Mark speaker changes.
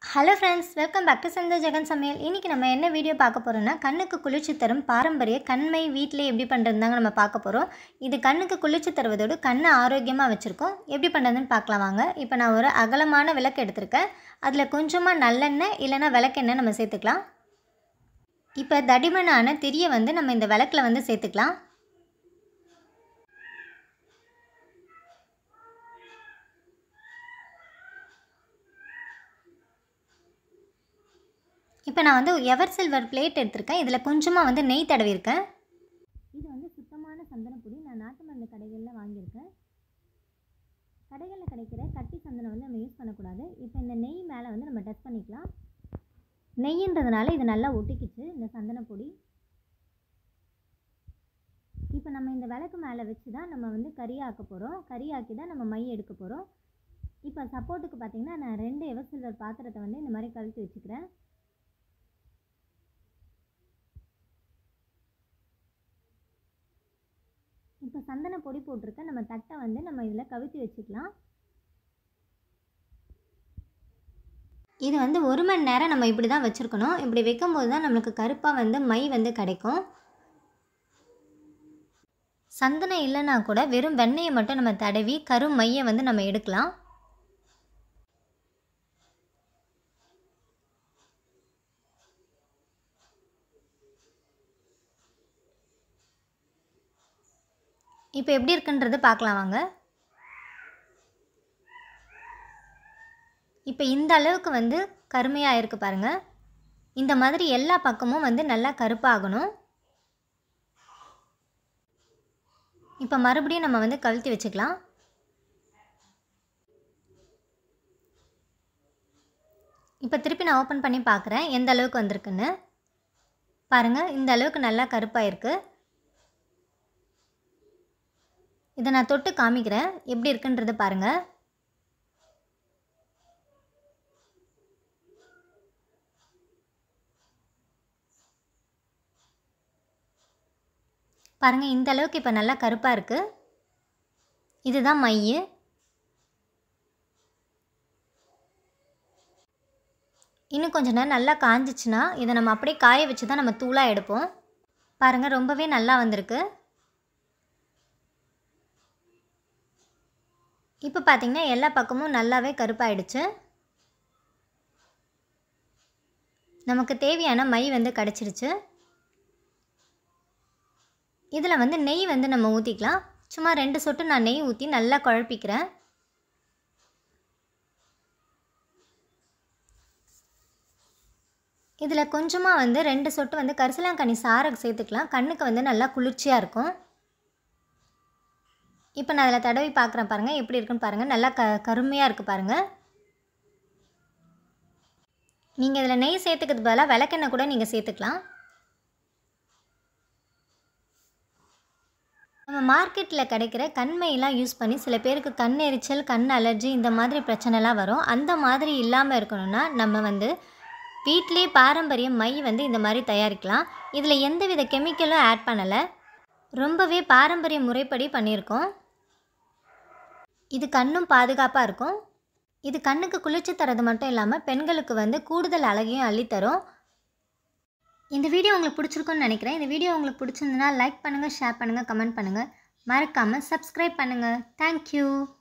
Speaker 1: hello friends welcome back to செந்த ஜெகன் சமையல் இன்றைக்கி நம்ம என்ன வீடியோ பார்க்க போகிறோம்னா கண்ணுக்கு குளிர்ச்சி தரும் பாரம்பரிய கண்மை வீட்டிலே எப்படி பண்ணுறது தாங்க நம்ம பார்க்க போகிறோம் இது கண்ணுக்கு குளிர்ச்சி தருவதோடு கண்ணை ஆரோக்கியமாக வச்சுருக்கோம் எப்படி பண்ணுறதுன்னு பார்க்கலாம் வாங்க இப்போ நான் ஒரு அகலமான விளக்கு எடுத்திருக்கேன் அதில் கொஞ்சமாக நல்லெண்ணெய் இல்லைன்னா விளக்கெண்ணெய் நம்ம சேர்த்துக்கலாம் இப்போ தடிமனான திரியை வந்து நம்ம இந்த விளக்கில் வந்து சேர்த்துக்கலாம் இப்போ நான் வந்து எவர் சில்வர் பிளேட் எடுத்திருக்கேன் இதில் கொஞ்சமாக வந்து நெய் தடவிருக்கேன் இது வந்து சுத்தமான சந்தனப்பொடி நான் நாட்டு மருந்து கடைகளில் வாங்கியிருக்கேன் கடைகளில் கிடைக்கிற கட்டி சந்தனம் வந்து நம்ம யூஸ் பண்ணக்கூடாது இப்போ இந்த நெய் மேலே வந்து நம்ம டச் பண்ணிக்கலாம் நெய்ன்றதுனால இது நல்லா ஒட்டிக்கிச்சு இந்த சந்தனப்பொடி இப்போ நம்ம இந்த விளக்கு மேலே வச்சு தான் நம்ம வந்து கறி ஆக்க போகிறோம் கறி ஆக்கி தான் நம்ம மை எடுக்க போகிறோம் இப்போ சப்போர்ட்டுக்கு பார்த்தீங்கன்னா நான் ரெண்டு எவர் சில்வர் பாத்திரத்தை வந்து இந்த மாதிரி கழுத்து வச்சுக்கிறேன் இப்போ சந்தன பொடி போட்டிருக்க நம்ம தட்டை வந்து நம்ம இதில் கவித்தி வச்சுக்கலாம் இது வந்து ஒரு மணி நேரம் நம்ம இப்படி தான் வச்சுருக்கணும் இப்படி வைக்கும்போது தான் நம்மளுக்கு கருப்பாக வந்து மை வந்து கிடைக்கும் சந்தனம் இல்லைன்னா கூட வெறும் வெண்ணெயை மட்டும் நம்ம தடவி கரு மையை வந்து நம்ம எடுக்கலாம் இப்போ எப்படி இருக்குன்றது பார்க்கலாம் வாங்க இப்போ இந்த அளவுக்கு வந்து கருமையாக இருக்கு பாருங்கள் இந்த மாதிரி எல்லா பக்கமும் வந்து நல்லா கருப்பாகணும் இப்போ மறுபடியும் நம்ம வந்து கழுத்தி வச்சுக்கலாம் இப்போ திருப்பி நான் ஓப்பன் பண்ணி பார்க்குறேன் எந்த அளவுக்கு வந்திருக்குன்னு பாருங்கள் இந்த அளவுக்கு நல்லா கருப்பாக இருக்குது இதை நான் தொட்டு காமிக்கிறேன் எப்படி இருக்குன்றது பாருங்கள் பாருங்கள் இந்த அளவுக்கு இப்போ நல்லா கருப்பாக இருக்குது இதுதான் மை இன்னும் கொஞ்ச நேரம் நல்லா காஞ்சிச்சுன்னா இதை நம்ம அப்படியே காய வச்சு தான் நம்ம தூளாக எடுப்போம் பாருங்கள் ரொம்பவே நல்லா வந்திருக்கு இப்போ பார்த்திங்கன்னா எல்லா பக்கமும் நல்லாவே கருப்பாயிடுச்சு நமக்கு தேவையான மை வந்து கிடச்சிருச்சு இதில் வந்து நெய் வந்து நம்ம ஊற்றிக்கலாம் சும்மா ரெண்டு சொட்டு நான் நெய் ஊற்றி நல்லா குழப்பிக்கிறேன் இதில் கொஞ்சமாக வந்து ரெண்டு சொட்டு வந்து கரிசலாங்கண்ணி சாரை சேர்த்துக்கலாம் கண்ணுக்கு வந்து நல்லா குளிர்ச்சியாக இருக்கும் இப்போ நான் அதில் தடவி பார்க்குறேன் பாருங்கள் எப்படி இருக்குன்னு பாருங்கள் நல்லா க கருமையாக இருக்குது பாருங்கள் நீங்கள் இதில் நெய் சேர்த்துக்கிறது பதிலாக விளக்கெண்ணெய் கூட நீங்கள் சேர்த்துக்கலாம் நம்ம மார்க்கெட்டில் கிடைக்கிற கண்மையெல்லாம் யூஸ் பண்ணி சில பேருக்கு கண் எரிச்சல் கண் அலர்ஜி இந்த மாதிரி பிரச்சனைலாம் வரும் அந்த மாதிரி இல்லாமல் இருக்கணும்னா நம்ம வந்து வீட்டிலே பாரம்பரிய மை வந்து இந்த மாதிரி தயாரிக்கலாம் இதில் எந்தவித கெமிக்கலும் ஆட் பண்ணலை ரொம்பவே பாரம்பரிய முறைப்படி பண்ணியிருக்கோம் இது கண்ணும் பாதுகாப்பாக இருக்கும் இது கண்ணுக்கு குளிர்ச்சி தரது மட்டும் இல்லாமல் பெண்களுக்கு வந்து கூடுதல் அழகையும் அள்ளித்தரும் இந்த வீடியோ உங்களுக்கு பிடிச்சிருக்குன்னு நினைக்கிறேன் இந்த வீடியோ உங்களுக்கு பிடிச்சிருந்ததுன்னா லைக் பண்ணுங்கள் ஷேர் பண்ணுங்கள் கமெண்ட் பண்ணுங்கள் மறக்காமல் சப்ஸ்கிரைப் பண்ணுங்கள் தேங்க்யூ